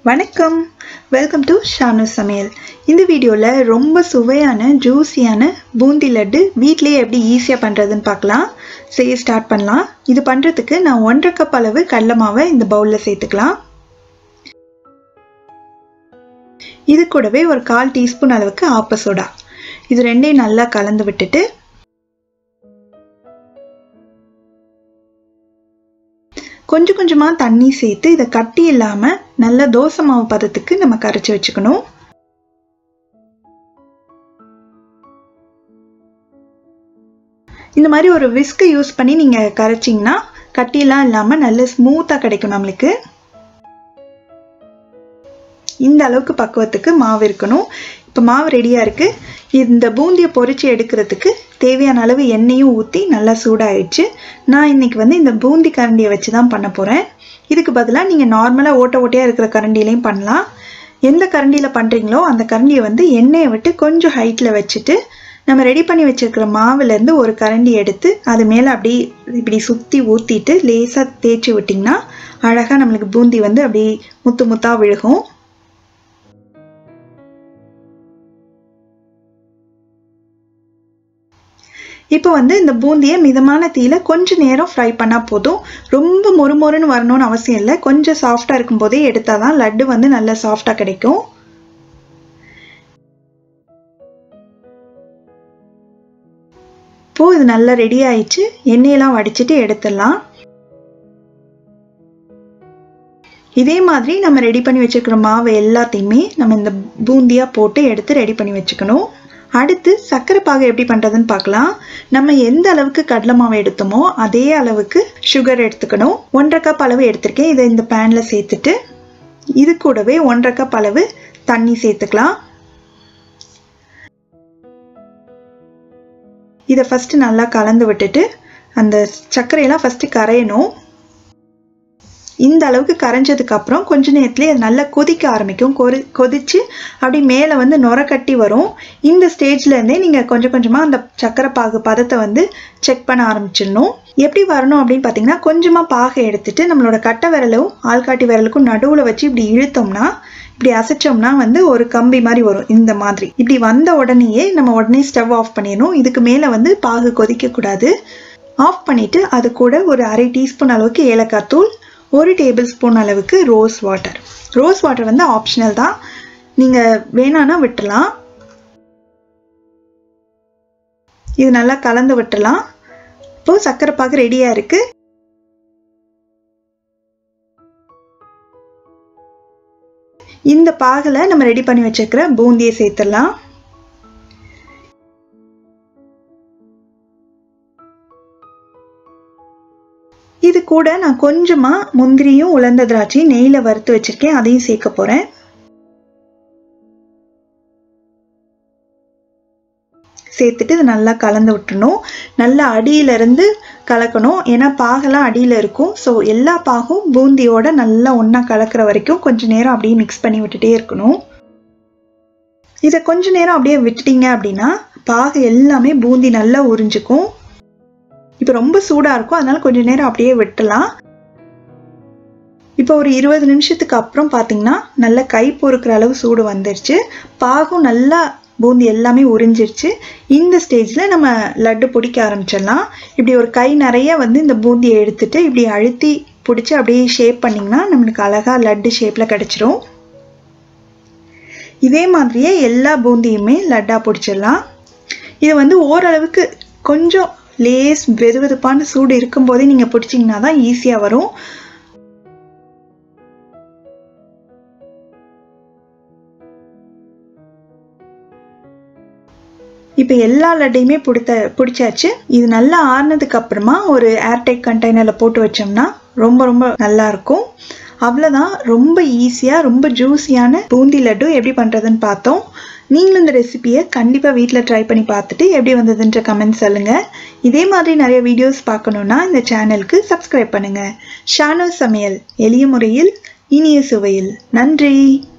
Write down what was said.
வணக்கம் welcome to Shanu சமையல் இந்த வீடியோவில் ரொம்ப சுவையான ஜூஸியான பூந்தி லட்டு வீட்டிலேயே எப்படி ஈஸியாக பண்ணுறதுன்னு பார்க்கலாம் செய்ய ஸ்டார்ட் பண்ணலாம் இது பண்ணுறதுக்கு நான் ஒன்றரை கப் அளவு கடலை மாவை இந்த பவுலில் சேர்த்துக்கலாம் இது கூடவே ஒரு கால் டீஸ்பூன் அளவுக்கு ஆப்ப சோடா இது ரெண்டையும் நல்லா கலந்து விட்டுட்டு கொஞ்சம் கொஞ்சமாக தண்ணி சேர்த்து இதை கட்டி இல்லாமல் நல்ல தோசை மாவு பதத்துக்கு நம்ம கரைச்சி வச்சுக்கணும் இந்த மாதிரி ஒரு விஸ்கை யூஸ் பண்ணி நீங்கள் கரைச்சிங்கன்னா கட்டியெல்லாம் இல்லாமல் நல்ல ஸ்மூத்தாக கிடைக்கும் நம்மளுக்கு இந்த அளவுக்கு பக்குவத்துக்கு மாவு இருக்கணும் இப்போ மாவு ரெடியாக இருக்குது இந்த பூந்தியை பொறிச்சு எடுக்கிறதுக்கு தேவையான அளவு எண்ணெயும் ஊற்றி நல்லா சூடாயிடுச்சு நான் இன்னைக்கு வந்து இந்த பூந்தி கரண்டியை வச்சு தான் பண்ண போகிறேன் இதுக்கு பதிலாக நீங்கள் நார்மலாக ஓட்ட ஓட்டையாக இருக்கிற கரண்டிலையும் பண்ணலாம் எந்த கரண்டியில் பண்ணுறீங்களோ அந்த கரண்டியை வந்து எண்ணெயை விட்டு கொஞ்சம் ஹைட்டில் வச்சுட்டு நம்ம ரெடி பண்ணி வச்சுருக்கிற மாவுலேருந்து ஒரு கரண்டி எடுத்து அது மேலே அப்படி இப்படி சுற்றி ஊற்றிட்டு லேசாக தேய்ச்சி விட்டிங்கன்னா அழகாக நம்மளுக்கு பூந்தி வந்து அப்படி முத்து முத்தாக விழுகும் இப்போ வந்து இந்த பூந்தியை மிதமான தீயில கொஞ்ச நேரம் ஃப்ரை பண்ணால் போதும் ரொம்ப மொறு மொறுன்னு வரணும்னு அவசியம் இல்லை கொஞ்சம் சாஃப்டாக இருக்கும் போதே எடுத்தால் தான் லட்டு வந்து நல்லா சாஃப்டாக கிடைக்கும் இப்போ இது நல்லா ரெடி ஆயிடுச்சு எண்ணெயெல்லாம் வடிச்சிட்டு எடுத்துடலாம் இதே மாதிரி நம்ம ரெடி பண்ணி வச்சுருக்கிற மாவு எல்லாத்தையுமே நம்ம இந்த பூந்தியாக போட்டு எடுத்து ரெடி பண்ணி வச்சுக்கணும் அடுத்து சர்க்கரை பாகு எப்படி பண்ணுறதுன்னு பார்க்கலாம் நம்ம எந்த அளவுக்கு கடலை மாவு எடுத்தோமோ அதே அளவுக்கு சுகர் எடுத்துக்கணும் ஒன்றரை கப் அளவு எடுத்திருக்கேன் இதை இந்த பேனில் சேர்த்துட்டு இது கூடவே ஒன்றரை கப் அளவு தண்ணி சேர்த்துக்கலாம் இதை ஃபஸ்ட்டு நல்லா கலந்து விட்டுட்டு அந்த சர்க்கரையெல்லாம் ஃபஸ்ட்டு கரையணும் இந்த அளவுக்கு கரைஞ்சதுக்கு அப்புறம் கொஞ்ச நேரத்துலேயே அது நல்லா கொதிக்க ஆரம்பிக்கும் கொதி கொதிச்சு அப்படி மேலே வந்து நுர கட்டி வரும் இந்த ஸ்டேஜ்லேருந்தே நீங்கள் கொஞ்சம் கொஞ்சமாக அந்த சக்கரை பாகு பதத்தை வந்து செக் பண்ண ஆரம்பிச்சிடணும் எப்படி வரணும் அப்படின்னு பார்த்தீங்கன்னா கொஞ்சமாக பாகை எடுத்துட்டு நம்மளோட கட்டை விரலும் ஆள்காட்டி விரலுக்கும் நடுவில் வச்சு இப்படி இழுத்தோம்னா இப்படி அசைச்சோம்னா வந்து ஒரு கம்பி மாதிரி வரும் இந்த மாதிரி இப்படி வந்த உடனேயே நம்ம உடனே ஸ்டவ் ஆஃப் பண்ணிடணும் இதுக்கு மேலே வந்து பாகு கொதிக்கக்கூடாது ஆஃப் பண்ணிவிட்டு அது கூட ஒரு அரை டீஸ்பூன் அளவுக்கு ஏலக்காய் தூள் ஒரு டேபிள் ஸ்பூன் அளவுக்கு ரோஸ் வாட்டர் ரோஸ் வாட்டர் வந்து ஆப்ஷனல் தான் நீங்கள் வேணான்னா விட்டுலாம் இது நல்லா கலந்து விட்டுலாம் இப்போ சர்க்கரை பாகு ரெடியாக இருக்குது இந்த பாகில் நம்ம ரெடி பண்ணி வச்சுருக்கிற பூந்தியை சேர்த்துடலாம் இது கூட நான் கொஞ்சமாக முந்திரியும் உலர்ந்த திராட்சையும் நெய்யில் வறுத்து வச்சுருக்கேன் அதையும் சேர்க்க போகிறேன் சேர்த்துட்டு இது நல்லா கலந்து விட்டுணும் நல்லா அடியிலிருந்து கலக்கணும் ஏன்னா பாகெல்லாம் அடியில் இருக்கும் ஸோ எல்லா பாகும் பூந்தியோட நல்லா ஒன்றா கலக்கிற வரைக்கும் கொஞ்சம் நேரம் அப்படியே மிக்ஸ் பண்ணி விட்டுட்டே இருக்கணும் இதை கொஞ்ச நேரம் அப்படியே விட்டுட்டீங்க அப்படின்னா பாகு எல்லாமே பூந்தி நல்லா உறிஞ்சிக்கும் இப்போ ரொம்ப சூடாக இருக்கும் அதனால கொஞ்சம் நேரம் அப்படியே விட்டுலாம் இப்போ ஒரு இருபது நிமிஷத்துக்கு அப்புறம் பார்த்தீங்கன்னா நல்லா கை பொறுக்கிற அளவு சூடு வந்துருச்சு பாகும் நல்லா பூந்தி எல்லாமே உறிஞ்சிருச்சு இந்த ஸ்டேஜில் நம்ம லட்டு பிடிக்க ஆரம்பிச்சிடலாம் இப்படி ஒரு கை நிறைய வந்து இந்த பூந்தியை எடுத்துட்டு இப்படி அழுத்தி பிடிச்சி அப்படியே ஷேப் பண்ணிங்கன்னா நம்மளுக்கு அழகாக லட்டு ஷேப்பில் கிடச்சிரும் இதே மாதிரியே எல்லா பூந்தியுமே லட்டாக பிடிச்சிடலாம் இது வந்து ஓரளவுக்கு கொஞ்சம் லேஸ் வெது வெதுப்பான சூடு இருக்கும்போதே நீங்கள் பிடிச்சிங்கன்னா தான் ஈஸியாக வரும் இப்போ எல்லா லட்டையுமே பிடித்த பிடிச்சாச்சு இது நல்லா ஆறுனதுக்கு அப்புறமா ஒரு ஏர்டைட் கண்டெய்னரில் போட்டு வச்சோம்னா ரொம்ப ரொம்ப நல்லா இருக்கும் அவ்வளோதான் ரொம்ப ஈஸியாக ரொம்ப ஜூஸியான பூந்தி லட்டு எப்படி பண்ணுறதுன்னு பார்த்தோம் நீங்களும் இந்த ரெசிபியை கண்டிப்பாக வீட்டில் ட்ரை பண்ணி பார்த்துட்டு எப்படி வந்ததுன்ற கமெண்ட் சொல்லுங்கள் இதே மாதிரி நிறைய வீடியோஸ் பார்க்கணுன்னா இந்த சேனலுக்கு சப்ஸ்கிரைப் பண்ணுங்கள் ஷானோ சமையல் எளிய முறையில் இனிய சுவையில் நன்றி